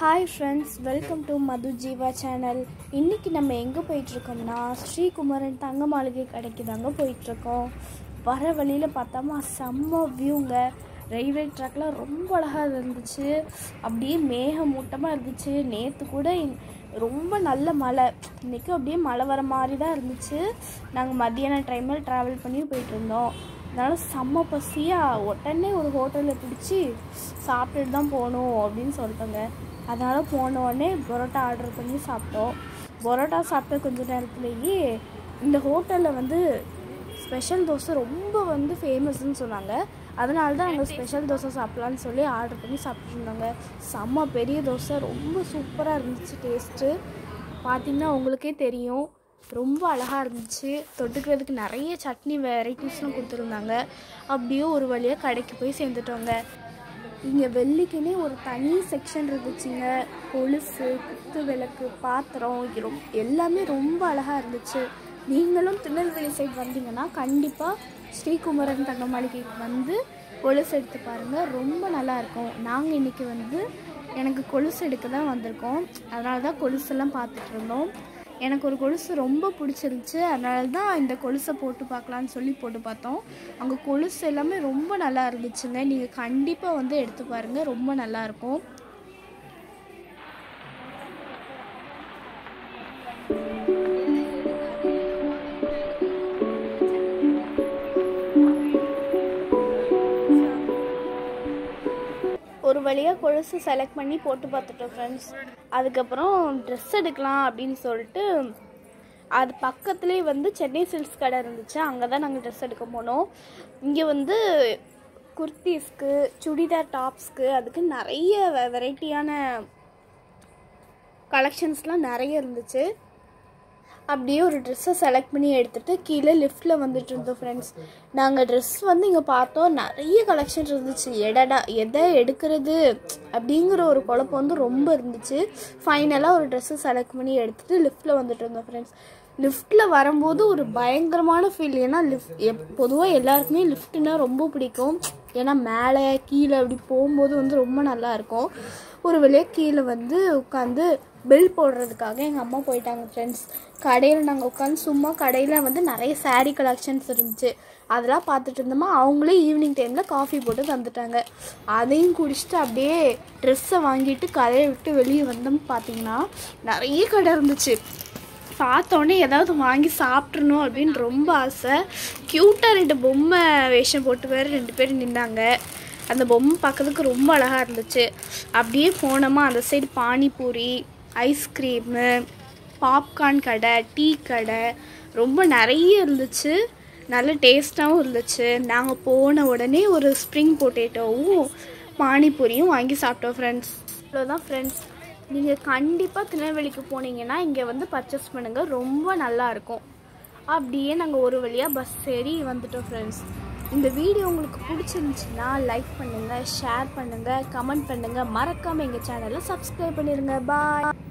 hi friends welcome to Madhu Jeeva channel இன்றைக்கி நம்ம எங்கே போயிட்டுருக்கோம்னா ஸ்ரீகுமரன் தங்க மாளிகை கடைக்கு தாங்க போயிட்டுருக்கோம் வர வழியில் பார்த்தோமா செம்ம வியூங்க ரயில்வே ட்ராக்லாம் ரொம்ப அழகாக இருந்துச்சு அப்படியே மேகமூட்டமாக இருந்துச்சு நேற்று கூட இங்- ரொம்ப நல்ல மழை இன்றைக்கி அப்படியே மழை வர மாதிரி தான் இருந்துச்சு நாங்கள் மத்தியான டைமில் ட்ராவல் பண்ணி போயிட்டு இருந்தோம் அதனால் செம்ம பசியாக உடனே ஒரு ஹோட்டலில் பிடிச்சி சாப்பிட்டுட்டு தான் போகணும் அப்படின்னு சொல்லிட்டோங்க அதனால் போன உடனே பரோட்டா ஆர்டர் பண்ணி சாப்பிட்டோம் பரோட்டா சாப்பிட்ட கொஞ்ச நேரத்துலேயே இந்த ஹோட்டலில் வந்து ஸ்பெஷல் தோசை ரொம்ப வந்து ஃபேமஸ்ன்னு சொன்னாங்க அதனால தான் நாங்கள் ஸ்பெஷல் தோசை சாப்பிட்லான்னு சொல்லி ஆர்டர் பண்ணி சாப்பிட்டு இருந்தாங்க செம்ம பெரிய தோசை ரொம்ப சூப்பராக இருந்துச்சு டேஸ்ட்டு பார்த்தீங்கன்னா உங்களுக்கே தெரியும் ரொம்ப அழகாக இருந்துச்சு தொட்டுக்கிறதுக்கு நிறைய சட்னி வெரைட்டிஸ்லாம் கொடுத்துருந்தாங்க அப்படியே ஒரு வழியாக கடைக்கு போய் சேர்ந்துட்டோங்க இங்கே வெள்ளிக்குன்னே ஒரு தனி செக்ஷன் இருந்துச்சுங்க கொலுசு குத்து விளக்கு பாத்திரம் இது ரொம் எல்லாமே ரொம்ப அழகாக இருந்துச்சு நீங்களும் திருநெல்வேலி சைடு வந்தீங்கன்னா கண்டிப்பாக ஸ்ரீகுமரன் தங்க மாளிகைக்கு வந்து கொலுசு எடுத்து பாருங்கள் ரொம்ப நல்லா இருக்கும் நாங்கள் இன்றைக்கி வந்து எனக்கு கொலுசு எடுக்க தான் வந்திருக்கோம் அதனால தான் கொலுசெல்லாம் பார்த்துட்டு இருந்தோம் எனக்கு ஒரு கொலுசு ரொம்ப பிடிச்சிருந்துச்சு அதனால தான் இந்த கொலுசை போட்டு பார்க்கலான்னு சொல்லி போட்டு பார்த்தோம் அங்கே கொலுசு எல்லாமே ரொம்ப நல்லா இருந்துச்சுங்க நீங்கள் கண்டிப்பாக வந்து எடுத்து பாருங்கள் ரொம்ப நல்லா இருக்கும் ஒரு வழியாக கொலுசு செலக்ட் பண்ணி போட்டு பார்த்துட்டோம் ஃப்ரெண்ட்ஸ் அதுக்கப்புறம் ட்ரெஸ் எடுக்கலாம் அப்படின்னு சொல்லிட்டு அது பக்கத்துலேயே வந்து சென்னை சில்க்ஸ் கடை இருந்துச்சு அங்கே தான் நாங்கள் ட்ரெஸ் எடுக்க போனோம் இங்கே வந்து குர்த்திஸ்க்கு சுடிதார் டாப்ஸ்க்கு அதுக்கு நிறைய வெரைட்டியான கலெக்ஷன்ஸ்லாம் நிறைய இருந்துச்சு அப்படியே ஒரு ட்ரெஸ்ஸை செலக்ட் பண்ணி எடுத்துகிட்டு கீழே லிஃப்ட்டில் வந்துட்டு இருந்தோம் ஃப்ரெண்ட்ஸ் நாங்கள் ட்ரெஸ் வந்து இங்கே பார்த்தோம் நிறைய கலெக்ஷன் இருந்துச்சு எடடா எதை எடுக்கிறது அப்படிங்கிற ஒரு குழப்பம் வந்து ரொம்ப இருந்துச்சு ஃபைனலாக ஒரு ட்ரெஸ்ஸை செலக்ட் பண்ணி எடுத்துகிட்டு லிஃப்ட்டில் வந்துட்டு இருந்தோம் ஃப்ரெண்ட்ஸ் லிஃப்ட்டில் வரும்போது ஒரு பயங்கரமான ஃபீல் ஏன்னா லிஃப்ட் எப் பொதுவாக எல்லாருக்குமே லிஃப்ட்னா ரொம்ப பிடிக்கும் ஏன்னா மேலே கீழே அப்படி போகும்போது வந்து ரொம்ப நல்லா இருக்கும் ஒரு வழியாக கீழே வந்து உட்காந்து பில் போடுறதுக்காக எங்கள் அம்மா போயிட்டாங்க ஃப்ரெண்ட்ஸ் கடையில் நாங்கள் உட்காந்து சும்மா கடையில் வந்து நிறைய saree கலெக்ஷன்ஸ் இருந்துச்சு அதெல்லாம் பார்த்துட்டு இருந்தோமா அவங்களே ஈவினிங் டைமில் காஃபி போட்டு தந்துட்டாங்க அதையும் குடிச்சிட்டு அப்படியே ட்ரெஸ்ஸை வாங்கிட்டு கடையை விட்டு வெளியே வந்தோம் பார்த்தீங்கன்னா நிறைய கடை இருந்துச்சு பார்த்தோன்னே ஏதாவது வாங்கி சாப்பிட்றணும் அப்படின்னு ரொம்ப ஆசை க்யூட்டாக ரெண்டு பொம்மை வேஷம் போட்டு வேறு ரெண்டு பேர் நின்னாங்க அந்த பொம்மை பார்க்கறதுக்கு ரொம்ப அழகாக இருந்துச்சு அப்படியே போனோமா அந்த சைடு பானிபூரி ஐஸ்கிரீமு பாப்கார்ன் கடை டீ கடை ரொம்ப நிறைய இருந்துச்சு நல்ல டேஸ்ட்டாகவும் இருந்துச்சு நாங்கள் போன உடனே ஒரு ஸ்ப்ரிங் பொட்டேட்டோவும் பானிபூரியும் வாங்கி சாப்பிட்டோம் ஃப்ரெண்ட்ஸ் அவ்வளோதான் ஃப்ரெண்ட்ஸ் நீங்கள் கண்டிப்பாக திருநெல்வேலிக்கு போனீங்கன்னா இங்கே வந்து பர்ச்சேஸ் பண்ணுங்கள் ரொம்ப நல்லா இருக்கும் அப்படியே நாங்கள் ஒரு வழியாக பஸ் ஏறி வந்துட்டோம் ஃப்ரெண்ட்ஸ் இந்த வீடியோ உங்களுக்கு பிடிச்சிருந்துச்சுன்னா லைக் பண்ணுங்கள் ஷேர் பண்ணுங்கள் கமெண்ட் பண்ணுங்கள் மறக்காமல் எங்கள் சேனலை சப்ஸ்கிரைப் பண்ணிடுங்க பாய்